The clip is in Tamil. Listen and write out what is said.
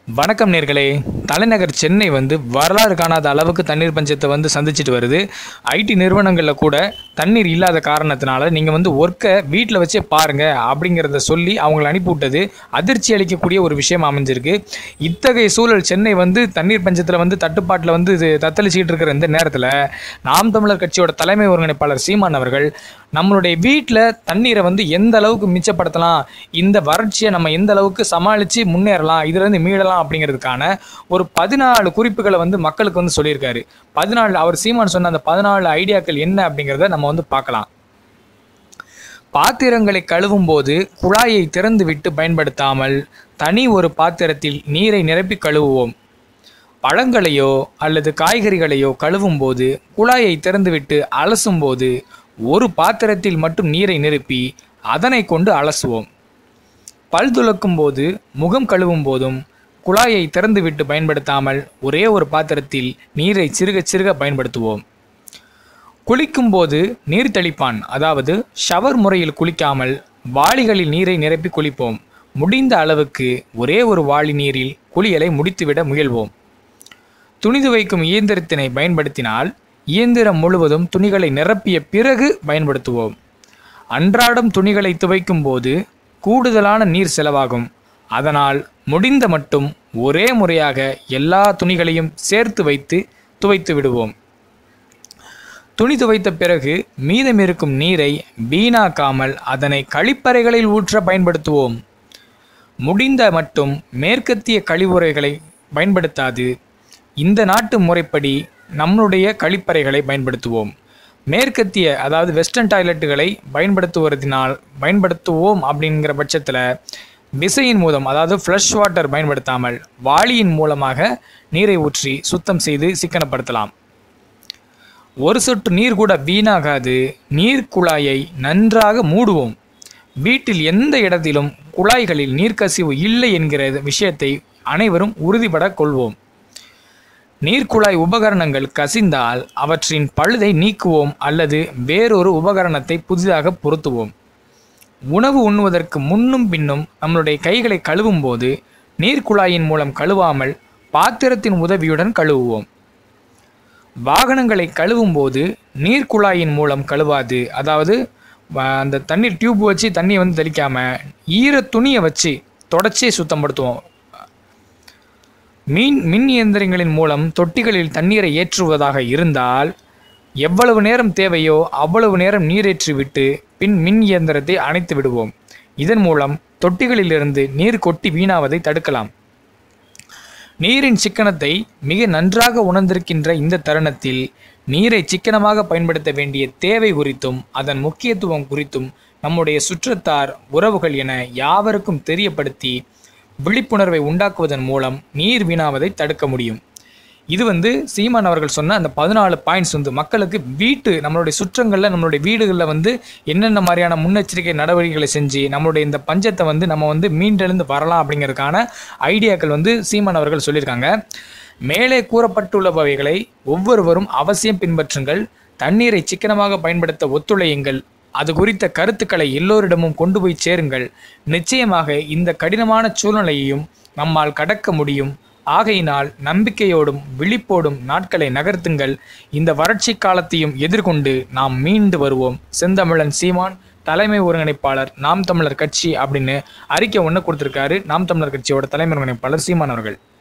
வணக்கம் நேர்களே தலைநகர் சென்னை வந்து வரலாறு காணாத அளவுக்கு தண்ணீர் பஞ்சத்தை வந்து சந்திச்சுட்டு வருது ஐடி நிறுவனங்களில் கூட தண்ணீர் இல்லாத காரணத்தினால நீங்கள் வந்து ஒர்க்கை வீட்டில் வச்சே பாருங்க அப்படிங்கிறத சொல்லி அவங்களை அனுப்பிவிட்டது அதிர்ச்சி அளிக்கக்கூடிய ஒரு விஷயம் அமைஞ்சிருக்கு இத்தகைய சூழல் சென்னை வந்து தண்ணீர் பஞ்சத்தில் வந்து தட்டுப்பாட்டில் வந்து இது தத்தளிச்சுக்கிட்டு இருக்கிற இந்த நேரத்தில் நாம் தமிழர் கட்சியோட தலைமை ஒருங்கிணைப்பாளர் சீமான் அவர்கள் நம்மளுடைய வீட்டில் தண்ணீரை வந்து எந்த அளவுக்கு மிச்சப்படுத்தலாம் இந்த வறட்சியை நம்ம எந்த அளவுக்கு சமாளித்து முன்னேறலாம் இதுலேருந்து மீளலாம் அப்படிங்கிறதுக்கான ஒரு பதினாலு குறிப்புகளை வந்து மக்களுக்கு வந்து சொல்லியிருக்காரு பதினாலு அவர் சீமான் சொன்ன அந்த பதினாலு ஐடியாக்கள் என்ன அப்படிங்கிறத நம்ம வந்து பார்க்கலாம் பாத்திரங்களை கழுவும் போது குழாயை திறந்து விட்டு பயன்படுத்தாமல் தனி ஒரு பாத்திரத்தில் நீரை நிரப்பி கழுவுவோம் பழங்களையோ அல்லது காய்கறிகளையோ கழுவும் போது குழாயை திறந்துவிட்டு அலசும் போது ஒரு பாத்திரத்தில் மட்டும் நீரை நிரப்பி அதனை கொண்டு அலசுவோம் பல் துலக்கும் போது முகம் கழுவும் போதும் குழாயை திறந்துவிட்டு பயன்படுத்தாமல் ஒரே ஒரு பாத்திரத்தில் நீரை சிறுக சிறுக பயன்படுத்துவோம் குளிக்கும்போது நீர் தெளிப்பான் அதாவது ஷவர் முறையில் குளிக்காமல் வாளிகளில் நீரை நிரப்பி குளிப்போம் முடிந்த அளவுக்கு ஒரே ஒரு வாளி நீரில் குளியலை முடித்துவிட முயல்வோம் துணி துவைக்கும் இயந்திரத்தினை பயன்படுத்தினால் இயந்திரம் முழுவதும் துணிகளை நிரப்பிய பிறகு பயன்படுத்துவோம் அன்றாடம் துணிகளை துவைக்கும் போது கூடுதலான நீர் செலவாகும் அதனால் முடிந்த மட்டும் ஒரே முறையாக எல்லா துணிகளையும் சேர்த்து வைத்து துவைத்து விடுவோம் துணி துவைத்த பிறகு மீதமிருக்கும் நீரை வீணாக்காமல் அதனை கழிப்பறைகளில் ஊற்ற பயன்படுத்துவோம் முடிந்த மட்டும் மேற்கத்திய கழிவுறைகளை பயன்படுத்தாது இந்த நாட்டு முறைப்படி நம்முடைய கழிப்பறைகளை பயன்படுத்துவோம் மேற்கத்திய அதாவது வெஸ்டர்ன் டாய்லெட்டுகளை பயன்படுத்துவதனால் பயன்படுத்துவோம் அப்படிங்கிற பட்சத்தில் விசையின் மூலம் அதாவது ஃப்ளஷ் வாட்டர் பயன்படுத்தாமல் வாளியின் மூலமாக நீரை ஊற்றி சுத்தம் செய்து சிக்கனப்படுத்தலாம் ஒரு சொட்டு நீர் கூட வீணாகாது நீர் குழாயை நன்றாக மூடுவோம் வீட்டில் எந்த இடத்திலும் குழாய்களில் நீர்க்கசிவு இல்லை என்கிற விஷயத்தை அனைவரும் உறுதிபட கொள்வோம் நீர்க்குழாய் உபகரணங்கள் கசிந்தால் அவற்றின் பழுதை நீக்குவோம் அல்லது வேறொரு உபகரணத்தை புதிதாக பொருத்துவோம் உணவு உண்ணுவதற்கு முன்னும் பின்னும் நம்மளுடைய கைகளை கழுவும் போது நீர்க்குழாயின் மூலம் கழுவாமல் பாத்திரத்தின் உதவியுடன் கழுவுவோம் வாகனங்களை கழுவும் போது நீர்க்குழாயின் மூலம் கழுவாது அதாவது வ- அந்த தண்ணீர் டியூப் வச்சு தண்ணியை வந்து தெளிக்காம ஈர துணியை வச்சு தொடச்சே சுத்தப்படுத்துவோம் மீன் மின் இயந்திரங்களின் மூலம் தொட்டிகளில் தண்ணீரை ஏற்றுவதாக இருந்தால் எவ்வளவு நேரம் தேவையோ அவ்வளவு நேரம் நீரேற்றி விட்டு பின் மின் இயந்திரத்தை அணைத்து விடுவோம் இதன் மூலம் தொட்டிகளிலிருந்து நீர் கொட்டி வீணாவதை தடுக்கலாம் நீரின் சிக்கனத்தை மிக நன்றாக உணர்ந்திருக்கின்ற இந்த தருணத்தில் நீரை சிக்கனமாக பயன்படுத்த வேண்டிய தேவை குறித்தும் அதன் முக்கியத்துவம் குறித்தும் நம்முடைய சுற்றத்தார் உறவுகள் என யாவருக்கும் தெரியப்படுத்தி விழிப்புணர்வை உண்டாக்குவதன் மூலம் நீர் வீணாவதை தடுக்க முடியும் இது வந்து சீமான் அவர்கள் சொன்ன அந்த பதினாலு பாயிண்ட்ஸ் வந்து மக்களுக்கு வீட்டு நம்மளுடைய சுற்றங்களில் நம்மளுடைய வீடுகளில் வந்து என்னென்ன மாதிரியான முன்னெச்சரிக்கை நடவடிக்கைகளை செஞ்சு நம்மளுடைய இந்த பஞ்சத்தை வந்து நம்ம வந்து மீண்டெழுந்து வரலாம் அப்படிங்கிறதுக்கான ஐடியாக்கள் வந்து சீமான் அவர்கள் சொல்லியிருக்காங்க மேலே கூறப்பட்டுள்ளவைகளை ஒவ்வொருவரும் அவசியம் பின்பற்றுங்கள் தண்ணீரை சிக்கனமாக பயன்படுத்த ஒத்துழையுங்கள் அது குறித்த கருத்துக்களை எல்லோரிடமும் கொண்டு போய் சேருங்கள் நிச்சயமாக இந்த கடினமான சூழ்நிலையையும் நம்மால் கடக்க முடியும் ஆகையினால் நம்பிக்கையோடும் விழிப்போடும் நாட்களை நகர்த்துங்கள் இந்த வறட்சி காலத்தையும் எதிர்கொண்டு நாம் மீண்டு வருவோம் செந்தமிழன் சீமான் தலைமை ஒருங்கிணைப்பாளர் நாம் தமிழர் கட்சி அப்படின்னு அறிக்கை ஒன்று கொடுத்துருக்காரு நாம் தமிழர் கட்சியோட தலைமை ஒருங்கிணைப்பாளர் சீமான் அவர்கள்